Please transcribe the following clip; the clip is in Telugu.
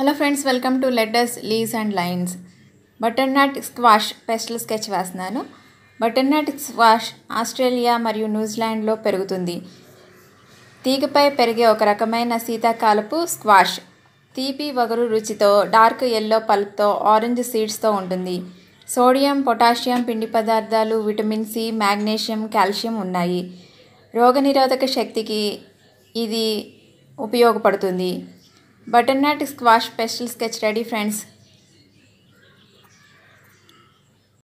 hello friends welcome to letters leaves and lines butternut squash pastel sketch వేస్తున్నాను బటర్నట్ స్క్వాష్ ఆస్ట్రేలియా మరియు న్యూజిలాండ్లో పెరుగుతుంది తీగపై పెరిగే ఒక రకమైన శీతాకాలపు స్క్వాష్ తీపి వగరు రుచితో డార్క్ ఎల్లో పల్ప్తో ఆరెంజ్ సీడ్స్తో ఉంటుంది సోడియం పొటాషియం పిండి పదార్థాలు విటమిన్ సి మాగ్నీషియం కాల్షియం ఉన్నాయి రోగనిరోధక శక్తికి ఇది ఉపయోగపడుతుంది butternut squash pastel sketch ready friends